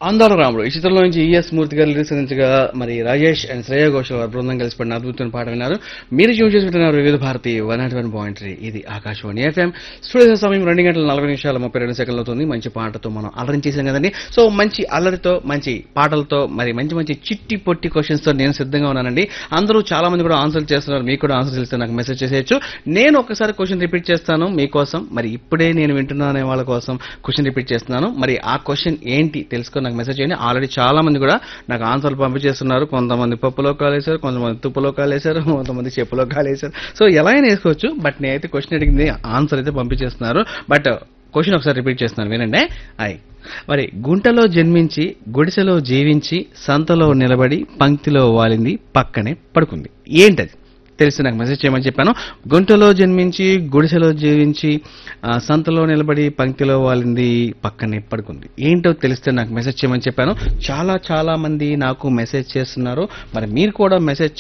ఆందోళన రాముడు ఈ చిత్రంలో నుంచి ఈఎస్ మూర్తి గారు రిలీజ్ అందించగా మరి రాజేష్ అండ్ శ్రేయ ఘోషల్ వారి బృందం కలిసి పడిన అద్భుతమైన పాట విన్నారు మీరు చూసి చేసుకుంటున్నారు Vividh Bharati one nought one point three ఇది ఆకాశవాణి ఎఫ్ఎం స్టూడియో సమయం రెండు గంటల నలభై నిమిషాల ముప్పై రెండు సెకండ్లు అవుతుంది మంచి పాటతో మనం అలరించేసాం కదండి సో మంచి అల్లరితో మంచి పాటలతో మరి మంచి మంచి చిట్టి పొట్టి క్వశ్చన్స్ తో నేను సిద్ధంగా ఉన్నానండి అందరూ చాలా మంది కూడా ఆన్సర్ చేస్తున్నారు మీకు కూడా ఆన్సర్ తెలిస్తే నాకు మెసేజ్ చేసేయచ్చు నేను ఒకసారి క్వశ్చన్ రిపీట్ చేస్తాను మీకోసం మరి ఇప్పుడే నేను వింటున్నా అనే వాళ్ళ కోసం క్వశ్చన్ రిపీట్ చేస్తున్నాను మరి ఆ క్వశ్చన్ ఏంటి తెలుసుకొని నాకు మెసేజ్ చేయండి ఆల్రెడీ చాలా మంది కూడా నాకు ఆన్సర్లు పంపించేస్తున్నారు కొంతమంది పప్పులో కాలేశారు కొంతమంది తుప్పులో కాలేశారు కొంతమంది చెప్పులో కాలేశారు సో ఎలా అయినా వేసుకోవచ్చు బట్ నేనైతే క్వశ్చన్ అడిగింది ఆన్సర్ అయితే పంపించేస్తున్నారు బట్ క్వశ్చన్ ఒకసారి రిపీట్ చేస్తున్నాను వినండి అయ్ మరి గుంటలో జన్మించి గుడిసెలో జీవించి సంతలో నిలబడి పంక్తిలో వాలింది పక్కనే పడుకుంది ఏంటది తెలిసి నాకు మెసేజ్ చేయమని చెప్పాను గుంటలో జన్మించి గుడిసెలో జీవించి ఆ, సంతలో నిలబడి పంక్తిలో వాలింది పక్కనే పడుకుంది ఏంటో తెలిస్తే నాకు మెసేజ్ చేయమని చెప్పాను చాలా చాలా మంది నాకు మెసేజ్ చేస్తున్నారు మరి మీరు కూడా మెసేజ్